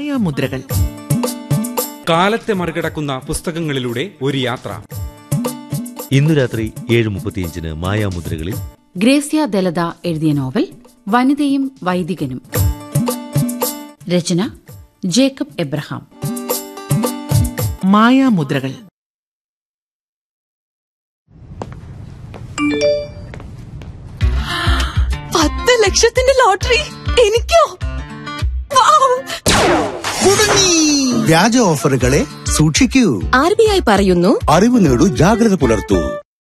മായാമുദ്രകൾ കാലത്തെ മറികടക്കുന്ന പുസ്തകങ്ങളിലൂടെ ഒരു യാത്ര ഇന്നു രാത്രി ഏഴ് മുപ്പത്തിയഞ്ചിന് മായാമുദ്രകളിൽ ഗ്രേസ്യ ദലത എഴുതിയ നോവൽ വനിതയും വൈദികനും രചന ജേക്കബ് എബ്രഹാം മായാമുദ്രകൾ പത്ത് ലക്ഷത്തിന്റെ ലോട്ടറി എനിക്കോ വ്യാജ ഓഫറുകളെ സൂക്ഷിക്കൂ ആർ ബി ഐ പറയുന്നു അറിവ് നേടൂ ജാഗ്രത പുലർത്തൂ